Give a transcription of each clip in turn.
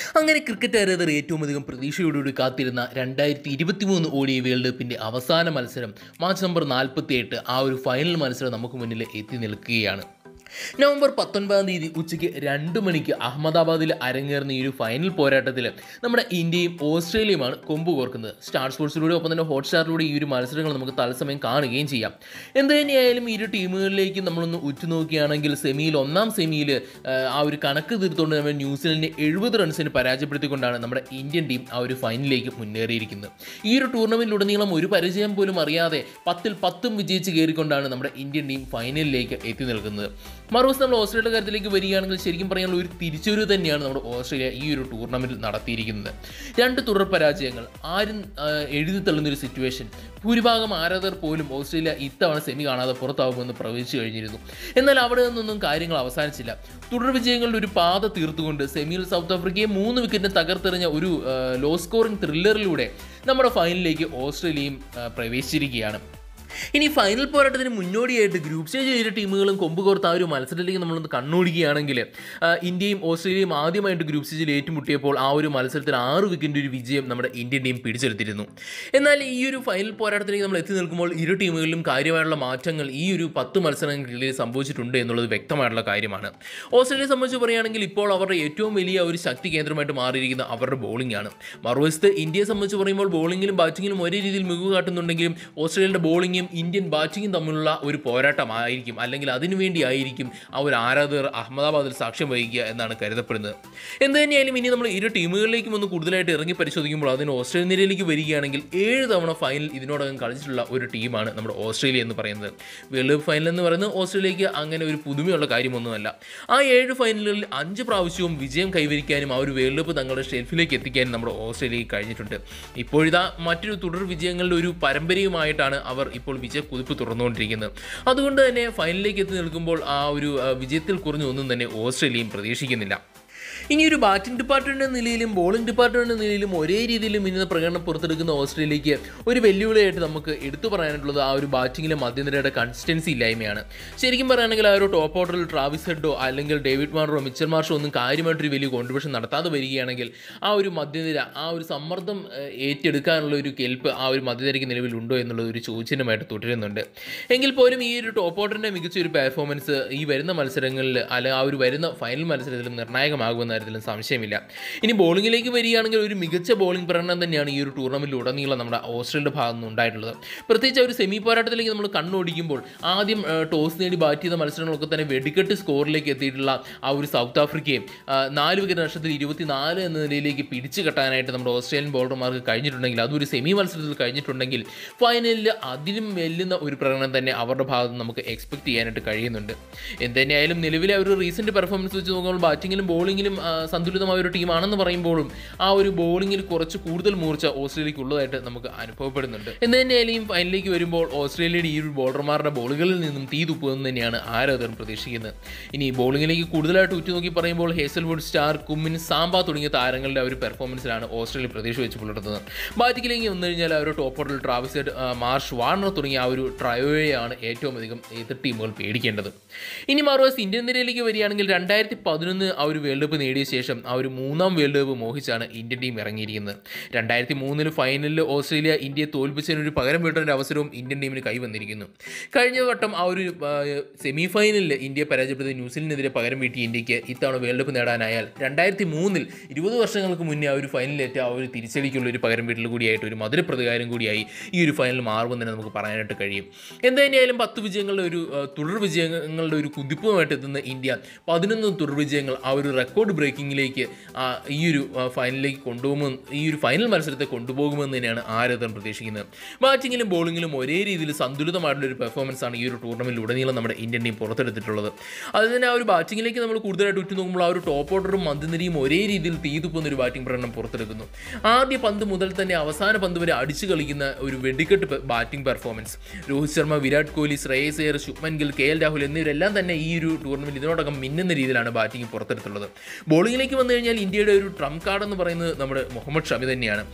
അങ്ങനെ ക്രിക്കറ്റ് ആരാധകർ ഏറ്റവും അധികം പ്രതീക്ഷയോടുകൂടി കാത്തിരുന്ന രണ്ടായിരത്തി ഇരുപത്തി മൂന്ന് ഓടി വേൾഡ് കപ്പിൻ്റെ അവസാന മത്സരം മാച്ച് നമ്പർ നാൽപ്പത്തി എട്ട് ആ ഒരു ഫൈനൽ മത്സരം നമുക്ക് മുന്നിൽ എത്തി നിൽക്കുകയാണ് നവംബർ പത്തൊൻപതാം തീയതി ഉച്ചയ്ക്ക് രണ്ട് മണിക്ക് അഹമ്മദാബാദിൽ അരങ്ങേറുന്ന ഈ ഒരു ഫൈനൽ പോരാട്ടത്തിൽ നമ്മുടെ ഇന്ത്യയും ഓസ്ട്രേലിയയുമാണ് കൊമ്പ് കോർക്കുന്നത് സ്റ്റാർ സ്പോർട്സിലൂടെ ഒപ്പം തന്നെ ഹോട്ട്സ്റ്റാറിലൂടെ ഈ ഒരു മത്സരങ്ങൾ നമുക്ക് തത്സമയം കാണുകയും ചെയ്യാം എന്ത് തന്നെയായാലും ഇരു ടീമുകളിലേക്ക് നമ്മളൊന്ന് ഉറ്റുനോക്കുകയാണെങ്കിൽ സെമിയിൽ ഒന്നാം സെമിയിൽ ആ ഒരു കണക്ക് തീർത്തുകൊണ്ട് നമ്മൾ ന്യൂസിലൻഡിനെ എഴുപത് റൺസിന് പരാജയപ്പെടുത്തിക്കൊണ്ടാണ് നമ്മുടെ ഇന്ത്യൻ ടീം ആ ഒരു ഫൈനലിലേക്ക് മുന്നേറിയിരിക്കുന്നത് ഈ ഒരു ടൂർണമെൻറ്റിലുടനീളം ഒരു പരിചയം പോലും അറിയാതെ പത്തിൽ പത്തും വിജയിച്ച് കയറിക്കൊണ്ടാണ് നമ്മുടെ ഇന്ത്യൻ ടീം ഫൈനലിലേക്ക് എത്തി നിൽക്കുന്നത് മറുവശം നമ്മൾ ഓസ്ട്രേലിയയുടെ കാര്യത്തിലേക്ക് വരികയാണെങ്കിൽ ശരിക്കും പറയാനുള്ള ഒരു തിരിച്ചുവരവ് തന്നെയാണ് നമ്മുടെ ഓസ്ട്രേലിയ ഈ ഒരു ടൂർണമെൻറ്റിൽ നടത്തിയിരിക്കുന്നത് രണ്ട് തുടർ പരാജയങ്ങൾ ആരും ആ, എഴുതി തള്ളുന്ന ഒരു സിറ്റുവേഷൻ ഭൂരിഭാഗം ആരാധകർ പോലും ഓസ്ട്രേലിയ ഇത്തവണ സെമി കാണാതെ പുറത്താകുമെന്ന് പ്രവചിച്ചു കഴിഞ്ഞിരുന്നു എന്നാൽ അവിടെ നിന്നൊന്നും കാര്യങ്ങൾ അവസാനിച്ചില്ല തുടർ വിജയങ്ങളുടെ ഒരു പാത തീർത്തുകൊണ്ട് സെമിയിൽ സൗത്ത് ആഫ്രിക്കയെ മൂന്ന് വിക്കറ്റിന് തകർത്തെറിഞ്ഞ ഒരു ആ, ലോ സ്കോറിംഗ് ത്രില്ലറിലൂടെ നമ്മുടെ ഫൈനലിലേക്ക് ഓസ്ട്രേലിയയും ആ, പ്രവേശിച്ചിരിക്കുകയാണ് ഇനി ഫൈനൽ പോരാട്ടത്തിന് മുന്നോടിയായിട്ട് ഗ്രൂപ്പ് സ്റ്റേജ് ഇരു ടീമുകളും കൊമ്പ് കോർത്ത് ആ ഒരു മത്സരത്തിലേക്ക് നമ്മളൊന്ന് കണ്ണോടിക്കുകയാണെങ്കിൽ ആ, ഇന്ത്യയും ഓസ്ട്രേലിയയും ആദ്യമായിട്ട് ഗ്രൂപ്പ് സ്റ്റേജിൽ ഏറ്റുമുട്ടിയപ്പോൾ ആ ഒരു മത്സരത്തിൽ ആറ് വിക്കറ്റിൻ്റെ ഒരു വിജയം നമ്മുടെ ഇന്ത്യൻ ടീം പിടിച്ചെടുത്തിരുന്നു എന്നാൽ ഈ ഒരു ഫൈനൽ പോരാട്ടത്തിലേക്ക് നമ്മൾ എത്തി നിൽക്കുമ്പോൾ ഇരു ടീമുകളിലും കാര്യമായിട്ടുള്ള മാറ്റങ്ങൾ ഈ ഒരു പത്ത് മത്സരങ്ങളിൽ സംഭവിച്ചിട്ടുണ്ട് എന്നുള്ളത് വ്യക്തമായിട്ടുള്ള കാര്യമാണ് ഓസ്ട്രേലിയയെ സംബന്ധിച്ച് പറയുകയാണെങ്കിൽ ഇപ്പോൾ അവരുടെ ഏറ്റവും വലിയ ഒരു ശക്തി കേന്ദ്രമായിട്ട് മാറിയിരിക്കുന്ന അവരുടെ ബോളിംഗ് ആണ് മറുവശത്ത് ഇന്ത്യയെ സംബന്ധിച്ച് പറയുമ്പോൾ ബോളിങ്ങിലും ബാറ്റിങ്ങിലും ഒരേ രീതിയിൽ മികവ് കാട്ടുന്നുണ്ടെങ്കിലും ഓസ്ട്രേലിയയുടെ ബോളിങ്ങും ഇന്ത്യൻ ബാറ്റിങ്ങും തമ്മിലുള്ള ഒരു പോരാട്ടമായിരിക്കും അല്ലെങ്കിൽ അതിനുവേണ്ടി ആയിരിക്കും ആ ഒരു ആരാധകർ അഹമ്മദാബാദിൽ സാക്ഷ്യം വഹിക്കുക എന്നാണ് കരുതപ്പെടുന്നത് എന്ത് തന്നെയായാലും ഇനി നമ്മൾ ഇരു ടീമുകളിലേക്കും ഒന്ന് കൂടുതലായിട്ട് ഇറങ്ങി പരിശോധിക്കുമ്പോൾ അതിന് ഓസ്ട്രേലിയ നിരയിലേക്ക് വരികയാണെങ്കിൽ ഏഴ് തവണ ഫൈനൽ ഇതിനോടകം കളിച്ചിട്ടുള്ള ഒരു ടീമാണ് നമ്മുടെ ഓസ്ട്രേലിയ എന്ന് പറയുന്നത് വേൾഡ് കപ്പ് ഫൈനൽ എന്ന് പറയുന്നത് ഓസ്ട്രേലിയക്ക് അങ്ങനെ ഒരു പുതുമയുള്ള കാര്യമൊന്നുമല്ല ആ ഏഴ് ഫൈനലുകളിൽ അഞ്ച് പ്രാവശ്യവും വിജയം കൈവരിക്കാനും ആ ഒരു വേൾഡ് കപ്പ് തങ്ങളുടെ ഷെൽഫിലേക്ക് എത്തിക്കാനും നമ്മുടെ ഓസ്ട്രേലിയക്ക് കഴിഞ്ഞിട്ടുണ്ട് ഇപ്പോഴിതാ മറ്റൊരു തുടർ വിജയങ്ങളുടെ ഒരു പരമ്പരയുമായിട്ടാണ് അവർ ഇപ്പോൾ വിജയ കുതിപ്പ് തുറന്നുകൊണ്ടിരിക്കുന്നത് അതുകൊണ്ട് തന്നെ ഫൈനലിലേക്ക് എത്തി നിൽക്കുമ്പോൾ ആ ഒരു ആ, വിജയത്തിൽ കുറഞ്ഞൊന്നും തന്നെ ഓസ്ട്രേലിയയും പ്രതീക്ഷിക്കുന്നില്ല ഇനി ഒരു ബാറ്റിംഗ് ഡിപ്പാർട്ട്മെന്റ് എന്ന നിലയിലും ബോളിംഗ് ഡിപ്പാർട്ട്മെന്റ് എന്ന നിലയിലും ഒരേ രീതിയിൽ മിന്നുന്ന പ്രകടനം പുറത്തെടുക്കുന്ന ഓസ്ട്രേലിയക്ക് ഒരു വെല്ലുവിളിയായിട്ട് നമുക്ക് എടുത്തു പറയാനുള്ളത് ആ ഒരു ബാറ്റിങ്ങിലെ മധ്യനിരയുടെ കൺസിസ്റ്റൻസി ഇല്ലായ്മയാണ് ശരിക്കും പറയുകയാണെങ്കിൽ ആ ഒരു ടോപ്പ് ഓർഡറിൽ ട്രാവിസ് ഹെഡോ അല്ലെങ്കിൽ ഡേവിഡ് മാർറോ മിച്ചൽ മാർഷോ ഒന്നും കാര്യമായിട്ടൊരു വലിയ കോൺട്രിബ്യൂഷൻ നടത്താതെ വരികയാണെങ്കിൽ ആ ഒരു മധ്യനിര ആ ഒരു സമ്മർദ്ദം ഏഹ്, ഏറ്റെടുക്കാനുള്ള ഒരു കെൽപ്പ് ആ ഒരു മധ്യനിരയ്ക്ക് നിലവിലുണ്ടോ എന്നുള്ളത് ഒരു ചോദ്യചിഹ്നമായിട്ട് തുടരുന്നുണ്ട് എങ്കിൽ പോലും ഈ ഒരു ടോപ്പ് ഓർഡറിൻ്റെ മികച്ച ഒരു പെർഫോമൻസ് ഈ വരുന്ന മത്സരങ്ങളിൽ അല്ലെങ്കിൽ ആ ഒരു വരുന്ന ഫൈനൽ മത്സരത്തിൽ നിർണായകമാകുമെന്ന കാര്യത്തിലും സംശയമില്ല ഇനി ബോളിങ്ങിലേക്ക് വരികയാണെങ്കിൽ ഒരു മികച്ച ബോളിംഗ് പ്രകടനം തന്നെയാണ് ഈ ഒരു ടൂർണമെൻറ്റിൽ ഉടനീളം നമ്മുടെ ഓസ്ട്രേലിയയുടെ ഭാഗത്തു നിന്ന് ഉണ്ടായിട്ടുള്ളത് പ്രത്യേകിച്ച് ആ ഒരു സെമി പോരാട്ടത്തിലേക്ക് നമ്മൾ കണ്ണോടിക്കുമ്പോൾ ആദ്യം ആ, ടോസ് നേടി ബാറ്റ് ചെയ്ത മത്സരങ്ങളൊക്കെ തന്നെ വെടിക്കെട്ട് സ്കോറിലേക്ക് എത്തിയിട്ടുള്ള ആ ഒരു സൗത്ത് ആഫ്രിക്കയും ആ, നാല് വിക്കറ്റ് നഷ്ടത്തിൽ ഇരുപത്തിനാല് എന്ന നിലയിലേക്ക് പിടിച്ചു കെട്ടാനായിട്ട് നമ്മുടെ ഓസ്ട്രേലിയൻ ബോളർമാർക്ക് കഴിഞ്ഞിട്ടുണ്ടെങ്കിൽ അതും ഒരു സെമി മത്സരത്തിൽ കഴിഞ്ഞിട്ടുണ്ടെങ്കിൽ ഫൈനലിൽ അതിലും വെല്ലുന്ന ഒരു പ്രകടനം തന്നെ അവരുടെ ഭാഗത്ത് നിന്ന് നമുക്ക് എക്സ്പെക്ട് ചെയ്യാനായിട്ട് കഴിയുന്നുണ്ട് എന്തുതന്നെയായാലും നിലവിലെ ആ ഒരു റീസെൻറ്റ് പെർഫോമൻസ് വെച്ച് നോക്കുമ്പോൾ ബാറ്റിങ്ങിലും ബോളിങ്ങിലും ആ, സന്തുലിതമായ ഒരു ടീമാണെന്ന് പറയുമ്പോഴും ആ ഒരു ബോളിങ്ങിൽ കുറച്ച് കൂടുതൽ മൂർച്ച ഓസ്ട്രേലിയക്ക് ഉള്ളതായിട്ട് നമുക്ക് അനുഭവപ്പെടുന്നുണ്ട് എന്ന് തന്നെയായാലും ഈ ഫൈനലിലേക്ക് വരുമ്പോൾ ഓസ്ട്രേലിയയുടെ ഈ ഒരു ബോളർമാരുടെ ബോളുകളിൽ നിന്നും തീ തുപ്പുമെന്ന് തന്നെയാണ് ആരാധകർ പ്രതീക്ഷിക്കുന്നത് ഇനി ബോളിങ്ങിലേക്ക് കൂടുതലായിട്ട് ഉറ്റുനോക്കി പറയുമ്പോൾ ഹേസൽവുഡ് സ്റ്റാർ കുമ്മിൻ സാമ്പ തുടങ്ങിയ താരങ്ങളുടെ ആ ഒരു പെർഫോമൻസിലാണ് ഓസ്ട്രേലിയ പ്രതീക്ഷ വെച്ച് പുലർത്തുന്നത് ബാറ്റിങ്ങിലേക്ക് വന്നു കഴിഞ്ഞാൽ ആ ഒരു ടോപ്പ് ഓർഡറിൽ ട്രാവിസ് ആ, മാർഷ് വാർണർ തുടങ്ങിയ ആ ഒരു ട്രയോയെയാണ് ഏറ്റവും അധികം എതിർ ടീമുകൾ പേടിക്കേണ്ടത് ഇനി മറുവശത്ത് ഇന്ത്യൻ നിരയിലേക്ക് വരികയാണെങ്കിൽ രണ്ടായിരത്തി പതിനൊന്ന് ആ ഒരു വേൾഡ് കപ്പ് നേടിയ ശേഷം ആ ഒരു മൂന്നാം വേൾഡ് കപ്പ് മോഹിച്ചാണ് ഇന്ത്യൻ ടീം ഇറങ്ങിയിരിക്കുന്നത് രണ്ടായിരത്തി മൂന്നില് ഫൈനലിൽ ഓസ്ട്രേലിയ ഇന്ത്യയെ തോൽപ്പിച്ചതിന് ഒരു പകരം വീട്ടേണ്ട ഒരു അവസരവും ഇന്ത്യൻ ടീമിന് കൈവന്നിരിക്കുന്നു കഴിഞ്ഞ വട്ടം ആ ഒരു സെമി ഫൈനലിൽ ഇന്ത്യയെ പരാജയപ്പെടുത്തി ന്യൂസിലൻഡിനെതിരെ പകരം വീട്ടിയ ഇന്ത്യക്ക് ഇത്തവണ വേൾഡ് കപ്പ് നേടാനായാൽ രണ്ടായിരത്തി മൂന്നിൽ ഇരുപത് വർഷങ്ങൾക്ക് മുന്നേ ആ ഒരു ഫൈനലിലേറ്റ ആ ഒരു തിരിച്ചടിക്കുള്ള ഒരു പകരം വീട്ടിൽ കൂടിയായിട്ട് ഒരു മധുര പ്രതികാരം കൂടിയായി ഈ ഒരു ഫൈനൽ മാറുമെന്ന് തന്നെ നമുക്ക് പറയാനായിട്ട് കഴിയും എന്തായാലും പത്ത് വിജയങ്ങളുടെ ഒരു ആ, തുടർ വിജയങ്ങളുടെ ഒരു കുതിപ്പുമായിട്ട് എത്തുന്ന ഇന്ത്യ പതിനൊന്ന് തുടർ വിജയങ്ങൾ ആ ഒരു റെക്കോർഡ് ബ്രേക്കിങ്ങിലേക്ക് ആ, ഈ ഒരു ആ, ഫൈനലിലേക്ക് കൊണ്ടുപോകുമെന്ന് ഈ ഒരു ഫൈനൽ മത്സരത്തെ കൊണ്ടുപോകുമെന്ന് തന്നെയാണ് ആരാധകർ പ്രതീക്ഷിക്കുന്നത് ബാറ്റിങ്ങിലും ബോളിങ്ങിലും ഒരേ രീതിയിൽ സന്തുലിതമായിട്ടുള്ള ഒരു പെർഫോമൻസ് ആണ് ഈ ഒരു ടൂർണമെൻറ്റിൽ ഉടനീളം നമ്മുടെ ഇന്ത്യൻ ടീം പുറത്തെടുത്തിട്ടുള്ളത് അത് തന്നെ ആ ഒരു ബാറ്റിങ്ങിലേക്ക് നമ്മൾ കൂടുതലായിട്ട് ഉറ്റുനോക്കുമ്പോൾ ആ ഒരു ടോപ്പ് ഓർഡറും മന്ദനിരിയും ഒരേ രീതിയിൽ തീതുപ്പുന്ന ഒരു ബാറ്റിംഗ് പ്രകടനം പുറത്തെടുക്കുന്നു ആദ്യ പന്ത് മുതൽ തന്നെ അവസാന പന്ത് വരെ അടിച്ചു കളിക്കുന്ന ഒരു വെടിക്കെട്ട് ബാറ്റിംഗ് പെർഫോമൻസ് രോഹിത് ശർമ്മ വിരാട് കോഹ്ലി ശ്രേയസ് അയ്യർ ശുഭ്മൻ ഗിൽ കെ എൽ രാഹുൽ എന്നിവരെല്ലാം തന്നെ ഈ ഒരു ടൂർണമെൻറ്റ് ഇതിനോടകം മിന്നുന്ന രീതിയിലാണ് ബാറ്റിംഗ് പുറത്തെടുത്തുള്ളത് ബോളിങ്ങിലേക്ക് വന്നു കഴിഞ്ഞാൽ ഇന്ത്യയുടെ ഒരു ട്രം കാർഡ് എന്ന് പറയുന്നത് നമ്മുടെ മുഹമ്മദ് ഷമി തന്നെയാണ്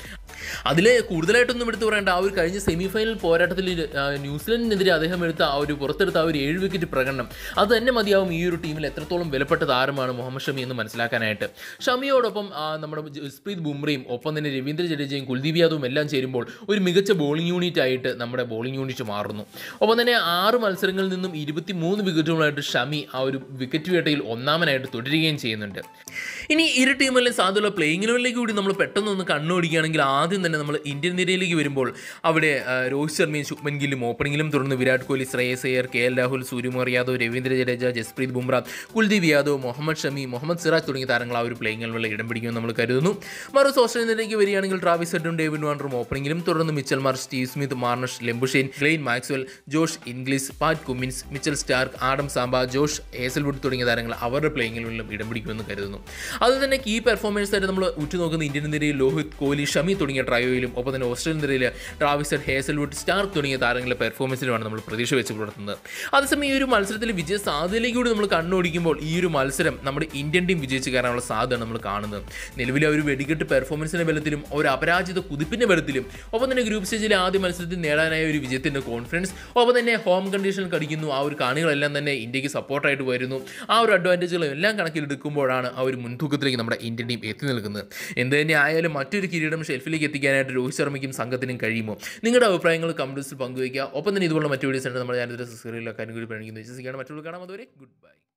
അതിൽ കൂടുതലായിട്ടൊന്നും എടുത്തു പറയേണ്ട ആ ഒരു കഴിഞ്ഞ സെമി ഫൈനൽ പോരാട്ടത്തിൽ ആ, ന്യൂസിലൻഡിനെതിരെ അദ്ദേഹം എടുത്ത ആ ഒരു പുറത്തെടുത്ത ആ ഒരു ഏഴ് വിക്കറ്റ് പ്രകടനം അത് തന്നെ മതിയാവും ഈ ഒരു ടീമിൽ എത്രത്തോളം വിലപ്പെട്ട താരമാണ് മുഹമ്മദ് ഷമി എന്ന് മനസ്സിലാക്കാനായിട്ട് ഷമിയോടൊപ്പം ആ, നമ്മുടെ ജസ്പ്രീത് ബുംറയും ഒപ്പം തന്നെ രവീന്ദ്ര ജഡേജയും കുൽദീപ് യാദവും എല്ലാം ചേരുമ്പോൾ ഒരു മികച്ച ബോളിംഗ് യൂണിറ്റ് ആയിട്ട് നമ്മുടെ ബോളിംഗ് യൂണിറ്റ് മാറുന്നു ഒപ്പം തന്നെ ആറ് മത്സരങ്ങളിൽ നിന്നും ഇരുപത്തി മൂന്ന് വിക്കറ്റുകളായിട്ട് ഷമി ആ ഒരു വിക്കറ്റ് വേട്ടയിൽ ഒന്നാമനായിട്ട് തുടരുകയും ചെയ്യുന്നുണ്ട് ഇനി ഇരു ടീമിലെ സാധ്യതയുള്ള പ്ലേയിങ് ലെവലിലേക്ക് കൂടി നമ്മൾ പെട്ടെന്ന് ഒന്ന് കണ്ണോടിക്കുകയാണെങ്കിൽ ആദ്യം തന്നെ നമ്മൾ ഇന്ത്യൻ നിരയിലേക്ക് വരുമ്പോൾ അവിടെ ആ, രോഹിത് ശർമ്മയും ശുഭ്മൻ ഗില്ലും ഓപ്പണിംഗിലും തുടർന്ന് വിരാട് കോഹ്ലി ശ്രേയസ് അയ്യർ കെ എൽ രാഹുൽ സൂര്യകുമാർ യാദവ് രവീന്ദ്ര ജഡേജ ജസ്പ്രീത് ബുംറ കുൽദീപ് യാദവ് മുഹമ്മദ് ഷമി മുഹമ്മദ് സിറാജ് തുടങ്ങിയ താരങ്ങൾ ആ ഒരു പ്ലേയിങ് ലെവലിൽ ഇടം പിടിക്കുമെന്ന് നമ്മൾ കരുതുന്നു മറുവശം ഓസ്ട്രേലിയയിലേക്ക് വരികയാണെങ്കിൽ ട്രാവിസ് ഹെഡും ഡേവിഡ് വാണ്ടറും ഓപ്പണിംഗിലും തുടർന്ന് മിച്ചൽ മാർ Steve Smith Marnus Labuschagne Glenn Maxwell Josh Inglis Pat Cummins Mitchell Starc Adam Zampa Josh Hazlewood തുടങ്ങിയ താരങ്ങൾ അവരുടെ പ്ലേയിങ്ങിലും ഇടം പിടിക്കുമെന്ന് കരുതുന്നു അതുപോലെ തന്നെ കീ പെർഫോമൻസ് ആയിട്ട് നമ്മൾ ഉറ്റുനോക്കുന്ന ഇന്ത്യൻ നിരയിൽ ലോഹിത് കോഹ്ലി ഷമി തുടങ്ങിയ ട്രയോയിലും ഒപ്പം തന്നെ ഓസ്ട്രേലിയൻ നിരയിൽ ട്രാവിസ് ഹെഡ് ഹേസൽവുഡ് സ്റ്റാർക്ക് തുടങ്ങിയ താരങ്ങളുടെ പെർഫോമൻസിലുമാണ് നമ്മൾ പ്രതീക്ഷ വെച്ച് പുലർത്തുന്നത് അതേസമയം ഈ ഒരു മത്സരത്തിൽ വിജയ സാധ്യതയിലേക്ക് കൂടി നമ്മൾ കണ്ണോടിക്കുമ്പോൾ ഈ ഒരു മത്സരം നമ്മുടെ ഇന്ത്യൻ ടീം വിജയിച്ച് കയറാനുള്ള സാധ്യത നമ്മൾ കാണുന്നത് നിലവിലെ ആ ഒരു വെടിക്കെട്ട് പെർഫോമൻസിന്റെ ബലത്തിലും ഒരു അപരാജിത കുതിപ്പിന്റെ ബലത്തിലും ഒപ്പം തന്നെ ഗ്രൂപ്പ് സ്റ്റേജിലെ ആദ്യ മത്സരത്തിൽ നേടാനായ ഒരു വിജയത്തിന്റെ കോൺഫിഡൻസ് ഒപ്പം തന്നെ ഹോം കണ്ടീഷനിൽ കളിക്കുന്നു ആ ഒരു കാണികളെല്ലാം തന്നെ ഇന്ത്യക്ക് സപ്പോർട്ടായിട്ട് വരുന്നു ആ ഒരു അഡ്വാൻറ്റേജുകളും എല്ലാം കണക്കിലെടുക്കുമ്പോഴാണ് ആ ഒരു മുൻതൂക്കത്തിലേക്ക് നമ്മുടെ ഇന്ത്യൻ ടീം എത്തി നിൽക്കുന്നത് എന്ത് തന്നെ ആയാലും മറ്റൊരു കിരീടം ഷെൽഫിലേക്ക് എത്തിക്കാനായിട്ട് രോഹിത് ശർമ്മയ്ക്കും സംഘത്തിനും കഴിയുമോ നിങ്ങളുടെ അഭിപ്രായങ്ങൾ കമൻറ്റ്സിൽ പങ്കുവയ്ക്കുക ഒപ്പം തന്നെ ഇതുപോലുള്ള മറ്റു വീഡിയോസ് ഉണ്ട് നമ്മുടെ ഞാനിതൊരു സബ്സ്ക്രൈബിലൊക്കെ അനുകൂലി പ്രണിക്കുന്നു വിശ്വസിക്കുകയാണ് മറ്റുള്ള കാണാം അതുവരെ ഗുഡ് ബൈ